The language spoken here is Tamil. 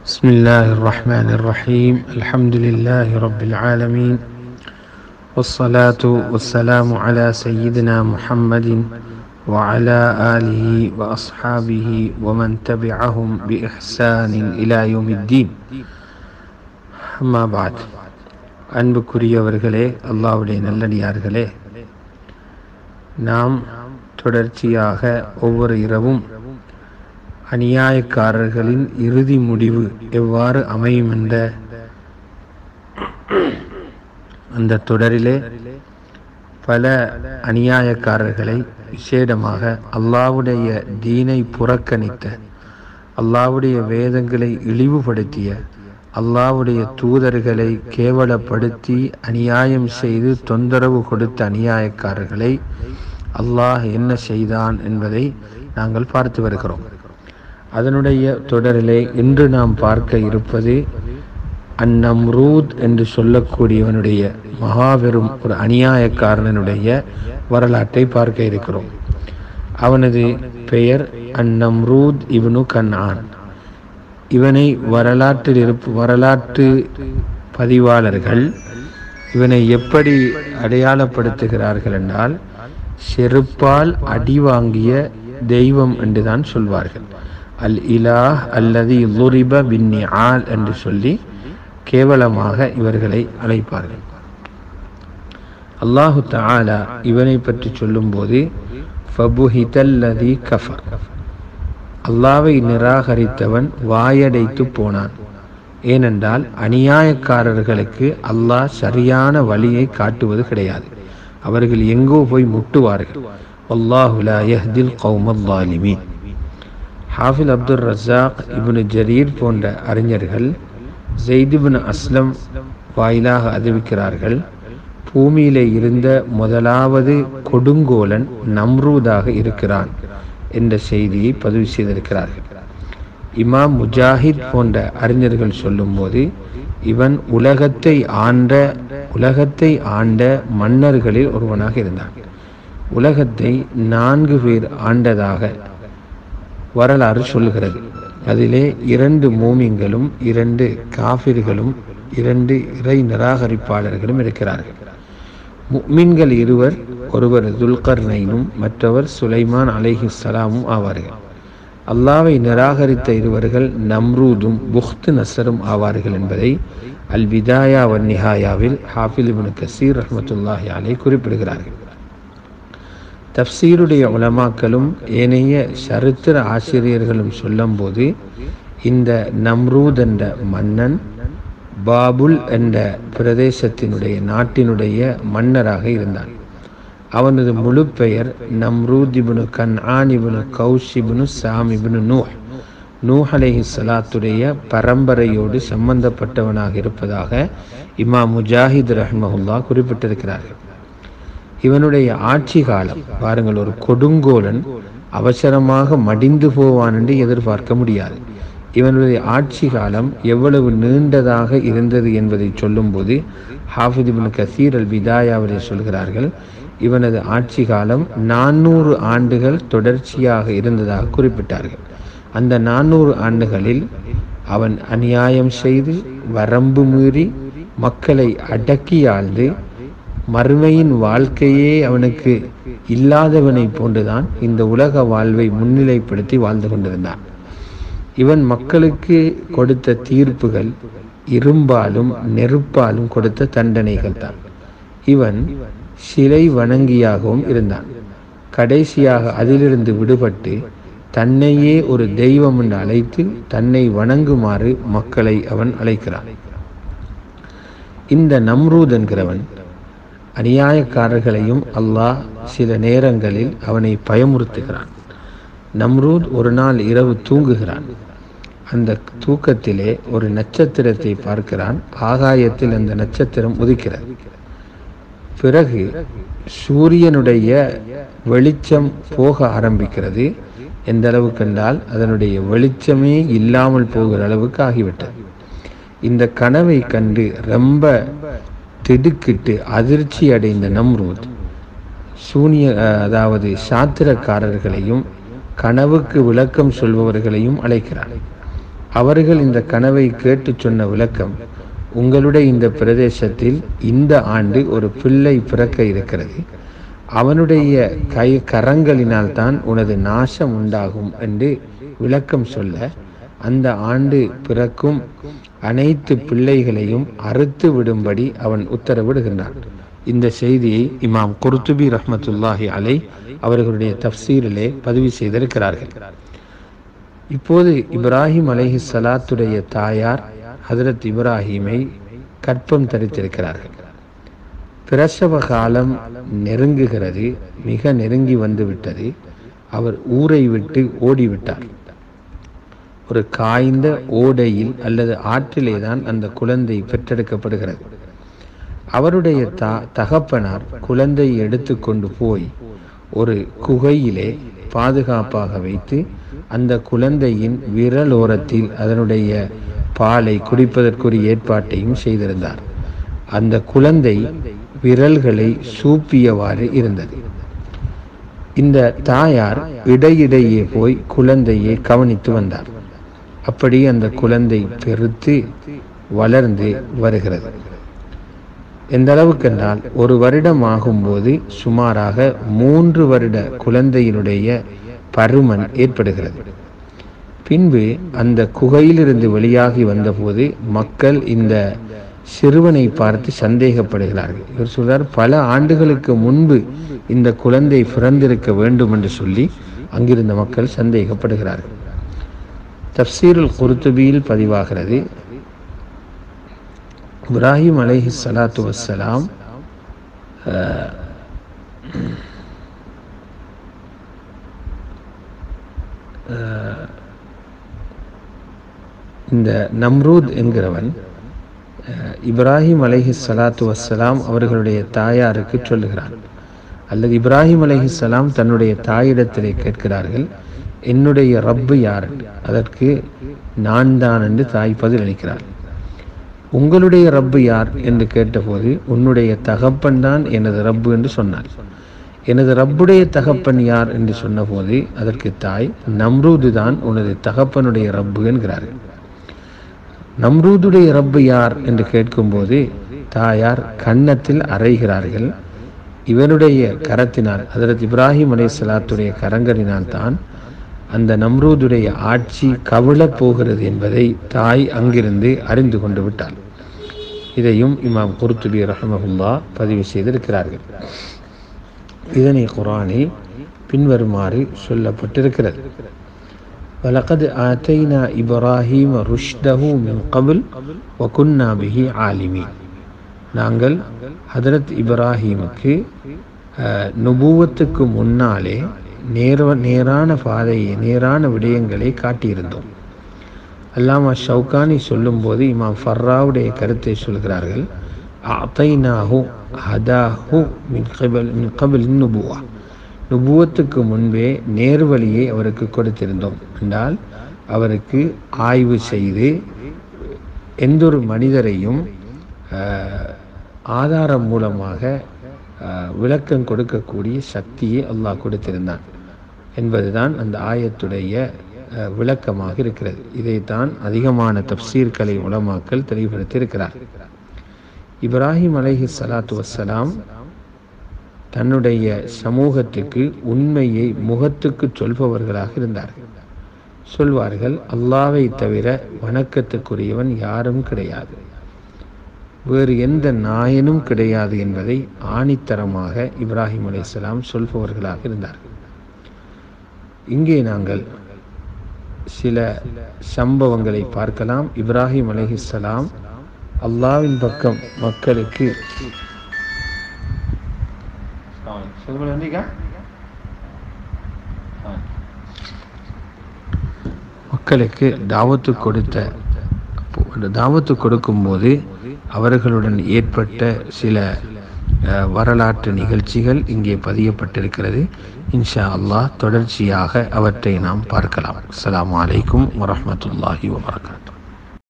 بسم الله الرحمن الرحيم الحمد لله رب العالمين والصلاة والسلام على سيدنا محمد وعلى آله وأصحابه ومن تبعهم بإحسان إلى يوم الدين أما بعد அன்புக்குரியவர்களே அல்லாவுடைய நல்லடியார்களே நாம் தொடர்ச்சியாக ஒவ்வொரு இரவும் அநியாயக்காரர்களின் இறுதி முடிவு எவ்வாறு அமையும் என்ற அந்த தொடரிலே பல அநியாயக்காரர்களை விசேடமாக அல்லாவுடைய தீனை புறக்கணித்த அல்லாவுடைய வேதங்களை இழிவுபடுத்திய அல்லாவுடைய தூதர்களை கேவலப்படுத்தி அநியாயம் செய்து தொந்தரவு கொடுத்த அநியாயக்காரர்களை அல்லாஹ் என்ன செய்தான் என்பதை நாங்கள் பார்த்து வருகிறோம் அதனுடைய தொடரிலே இன்று நாம் பார்க்க இருப்பது அந்நம்ரூத் என்று சொல்லக்கூடியவனுடைய மகாபெரும் ஒரு அநியாயக்காரனுடைய வரலாற்றை பார்க்க இருக்கிறோம் அவனது பெயர் அந்நம்ரூத் இவனு கண்ணான் இவனை வரலாற்றில் இருப்பு வரலாற்று பதிவாளர்கள் இவனை எப்படி அடையாளப்படுத்துகிறார்கள் என்றால் செருப்பால் அடி வாங்கிய தெய்வம் என்றுதான் சொல்வார்கள் அல் இலாஹ் அல்லது லுரிப பின்னி ஆல் என்று சொல்லி கேவலமாக இவர்களை அழைப்பார்கள் அல்லாஹு தாலா இவனை பற்றி சொல்லும்போது ஃபபுஹிதல்லதி கஃபர் அல்லாவை நிராகரித்தவன் வாயடைத்து போனான் ஏனென்றால் அநியாயக்காரர்களுக்கு அல்லாஹ் சரியான வழியை காட்டுவது கிடையாது அவர்கள் எங்கோ போய் முட்டுவார்கள் அல்லாஹுலா யஹ்தில் கௌமல்லாலிமீன் ஹாஃபில் அப்துல் ரஸாக் இப்னு ஜரீர் போன்ற அறிஞர்கள் ஜெய்திபின் அஸ்லம் வாயிலாக அறிவிக்கிறார்கள் பூமியிலே இருந்த முதலாவது கொடுங்கோலன் நம்ரூதாக இருக்கிறான் என்ற செய்தியை பதிவு செய்திருக்கிறார்கள் இமாம் முஜாஹித் போன்ற அறிஞர்கள் சொல்லும்போது இவன் உலகத்தை ஆண்ட உலகத்தை ஆண்ட மன்னர்களில் ஒருவனாக இருந்தான் உலகத்தை நான்கு பேர் ஆண்டதாக வரலாறு சொல்கிறது அதிலே இரண்டு மூமிங்களும் இரண்டு காபிர்களும் இரண்டு இறை நிராகரிப்பாளர்களும் இருக்கிறார்கள் முக்மின்கள் இருவர் ஒருவர் துல்கர்னைனும் மற்றவர் சுலைமான் அலைஹி சலாமும் ஆவார்கள் அல்லாவை நிராகரித்த இருவர்கள் நம்ரூதும் புஹ்து நசரும் ஆவார்கள் என்பதை அல் விதாயா வன் நிஹாயாவில் ஹாஃபில் இபின் கசீர் ரஹமத்துல்லாஹி அலை குறிப்பிடுகிறார்கள் தப்சீருடைய உலமாக்களும் ஏனைய சரித்திர ஆசிரியர்களும் சொல்லும்போது இந்த நம்ரூத் என்ற மன்னன் பாபுல் என்ற பிரதேசத்தினுடைய நாட்டினுடைய மன்னராக இருந்தான் அவனது முழு பெயர் நம்ரூத் இபுனு கன் ஆனிபுனு கௌஷிபுனு சாமிபுனு நூஹ் நூஹ் அலேஹி சலாத்துடைய பரம்பரையோடு சம்பந்தப்பட்டவனாக இருப்பதாக இமா முஜாஹித் ரஹ்மஹுல்லா குறிப்பிட்டிருக்கிறார்கள் இவனுடைய ஆட்சி காலம் பாருங்கள் ஒரு கொடுங்கோலன் அவசரமாக மடிந்து போவான் என்று எதிர்பார்க்க முடியாது இவனுடைய ஆட்சி காலம் எவ்வளவு நீண்டதாக இருந்தது என்பதை சொல்லும்போது ஹாஃபித் இபின் கசீர் அல் விதாயாவிலே சொல்கிறார்கள் இவனது ஆட்சி காலம் நானூறு ஆண்டுகள் தொடர்ச்சியாக இருந்ததாக குறிப்பிட்டார்கள் அந்த நானூறு ஆண்டுகளில் அவன் அநியாயம் செய்து வரம்பு மீறி மக்களை அடக்கி ஆழ்ந்து மறுமையின் வாழ்க்கையே அவனுக்கு இல்லாதவனை போன்றுதான் இந்த உலக வாழ்வை முன்னிலைப்படுத்தி வாழ்ந்து கொண்டிருந்தான் இவன் மக்களுக்கு கொடுத்த தீர்ப்புகள் இரும்பாலும் நெருப்பாலும் கொடுத்த தண்டனைகள் தான் இவன் சிலை வணங்கியாகவும் இருந்தான் கடைசியாக அதிலிருந்து விடுபட்டு தன்னையே ஒரு தெய்வம் என்று அழைத்து தன்னை வணங்குமாறு மக்களை அவன் அழைக்கிறான் இந்த நம்ரூத் என்கிறவன் அநியாயக்காரர்களையும் அல்லாஹ் சில நேரங்களில் அவனை பயமுறுத்துகிறான் நம்ரூத் ஒரு நாள் இரவு தூங்குகிறான் அந்த தூக்கத்திலே ஒரு நட்சத்திரத்தை பார்க்கிறான் ஆகாயத்தில் அந்த நட்சத்திரம் உதிக்கிறது பிறகு சூரியனுடைய வெளிச்சம் போக ஆரம்பிக்கிறது எந்த அளவுக்கு என்றால் அதனுடைய வெளிச்சமே இல்லாமல் போகிற அளவுக்கு ஆகிவிட்டது இந்த கனவை கண்டு ரொம்ப திடுக்கிட்டு அதிர்ச்சி அடைந்த நம்ரூத் சூனிய அதாவது சாத்திரக்காரர்களையும் கனவுக்கு விளக்கம் சொல்பவர்களையும் அழைக்கிறான் அவர்கள் இந்த கனவை கேட்டு சொன்ன விளக்கம் உங்களுடைய இந்த பிரதேசத்தில் இந்த ஆண்டு ஒரு பிள்ளை பிறக்க இருக்கிறது அவனுடைய கை கரங்களினால் தான் உனது நாசம் உண்டாகும் என்று விளக்கம் சொல்ல அந்த ஆண்டு பிறக்கும் அனைத்து பிள்ளைகளையும் அறுத்து விடும்படி அவன் உத்தரவிடுகின்றான் இந்த செய்தியை இமாம் குர்துபி ரஹ்மத்துல்லாஹி அலை அவர்களுடைய தப்சீரிலே பதிவு செய்திருக்கிறார்கள் இப்போது இப்ராஹிம் அலைஹி சலாத்துடைய தாயார் ஹதரத் இப்ராஹிமை கற்பம் தரித்திருக்கிறார்கள் பிரசவ காலம் நெருங்குகிறது மிக நெருங்கி வந்துவிட்டது அவர் ஊரை விட்டு ஓடிவிட்டார் ஒரு காய்ந்த ஓடையில் அல்லது ஆற்றிலே தான் அந்த குழந்தை பெற்றெடுக்கப்படுகிறது அவருடைய த தகப்பனார் குழந்தையை எடுத்துக்கொண்டு போய் ஒரு குகையிலே பாதுகாப்பாக வைத்து அந்த குழந்தையின் விரலோரத்தில் அதனுடைய பாலை குடிப்பதற்குரிய ஏற்பாட்டையும் செய்திருந்தார் அந்த குழந்தை விரல்களை சூப்பியவாறு இருந்தது இந்த தாயார் இடையிடையே போய் குழந்தையை கவனித்து வந்தார் அப்படி அந்த குழந்தை பெருத்து வளர்ந்து வருகிறது எந்த அளவுக்கு என்றால் ஒரு வருடம் ஆகும்போது சுமாராக மூன்று வருட குழந்தையினுடைய பருமன் ஏற்படுகிறது பின்பு அந்த குகையிலிருந்து வெளியாகி வந்தபோது மக்கள் இந்த சிறுவனை பார்த்து சந்தேகப்படுகிறார்கள் இவர் சொல்றார் பல ஆண்டுகளுக்கு முன்பு இந்த குழந்தை பிறந்திருக்க வேண்டும் என்று சொல்லி அங்கிருந்த மக்கள் சந்தேகப்படுகிறார்கள் தப்சீருல் குருத்துபியில் பதிவாகிறது இப்ராஹிம் அலைஹி சலாத்து வசலாம் இந்த நம்ரூத் என்கிறவன் இப்ராஹிம் அலைஹி சலாத்து வசலாம் அவர்களுடைய தாயாருக்கு சொல்லுகிறான் அல்லது இப்ராஹிம் அலைஹி சலாம் தன்னுடைய தாயிடத்திலே கேட்கிறார்கள் என்னுடைய ரப்பு யார் அதற்கு நான் தான் என்று தாய் பதில் அளிக்கிறார் உங்களுடைய ரப்பு யார் என்று கேட்டபோது உன்னுடைய தகப்பன் தான் எனது ரப்பு என்று சொன்னார் எனது ரப்புடைய தகப்பன் யார் என்று சொன்னபோது அதற்கு தாய் நம்ரூது தான் உனது தகப்பனுடைய ரப்பு என்கிறார்கள் நம்ரூதுடைய ரப்பு யார் என்று கேட்கும்போது தாயார் கன்னத்தில் அறைகிறார்கள் இவனுடைய கரத்தினால் அதற்கு இப்ராஹிம் அலை சலாத்துடைய கரங்களினால் தான் அந்த நம்ரூதுடைய ஆட்சி கவிழப் போகிறது என்பதை தாய் அங்கிருந்து அறிந்து கொண்டு விட்டாள் இதையும் இமாம் குர்துபி ரஹமஹுல்லா பதிவு செய்திருக்கிறார்கள் இதனை குரானில் பின்வருமாறு சொல்லப்பட்டிருக்கிறது وَلَقَدْ آتَيْنَا إِبْرَاهِيمَ رُشْدَهُ مِنْ قَبْلُ وَكُنَّا بِهِ عَالِمِينَ நாங்கள் ஹதரத் இப்ராஹீமுக்கு நுபூவத்துக்கு முன்னாலே நேர நேரான பாதையை நேரான விடயங்களை காட்டியிருந்தோம் அல்லாமா ஷவுகானி சொல்லும்போது இமாம் ஃபர்ராவுடைய கருத்தை சொல்கிறார்கள் அத்தைனாஹு ஹதாஹு மின் கபல் மின் கபல் நுபுவா நுபுவத்துக்கு முன்பே நேர்வழியை அவருக்கு கொடுத்திருந்தோம் என்றால் அவருக்கு ஆய்வு செய்து எந்தொரு மனிதரையும் ஆதாரம் மூலமாக விளக்கம் கொடுக்கக்கூடிய சக்தியை அல்லாஹ் கொடுத்திருந்தான் என்பதுதான் அந்த ஆயத்துடைய விளக்கமாக இருக்கிறது இதைத்தான் அதிகமான தப்சீர்களை உலமாக்கல் தெளிவுபடுத்தியிருக்கிறார் இப்ராஹிம் அலைஹி சலாத்து வசலாம் தன்னுடைய சமூகத்துக்கு உண்மையை முகத்துக்கு சொல்பவர்களாக இருந்தார்கள் சொல்வார்கள் அல்லாவை தவிர வணக்கத்துக்குரியவன் யாரும் கிடையாது வேறு எந்த நாயனும் கிடையாது என்பதை ஆணித்தரமாக இப்ராஹிம் அலையாம் சொல்பவர்களாக இருந்தார்கள் இங்கே நாங்கள் சில சம்பவங்களை பார்க்கலாம் இப்ராஹிம் அலைஹிஸ்ஸலாம் அல்லாவின் பக்கம் மக்களுக்கு மக்களுக்கு தாவத்து கொடுத்த அந்த தாவத்து கொடுக்கும்போது அவர்களுடன் ஏற்பட்ட சில அஹ், வரலாற்று நிகழ்ச்சிகள் இங்கே பதியப்பட்டிருக்கிறது இன்ஷா அல்லாஹ் தொடர்ச்சியாக அவற்றை நாம் பார்க்கலாம் அஸ்ஸலாமு அலைக்கும் வரஹ்மத்துல்லாஹி வபரகாத்துஹு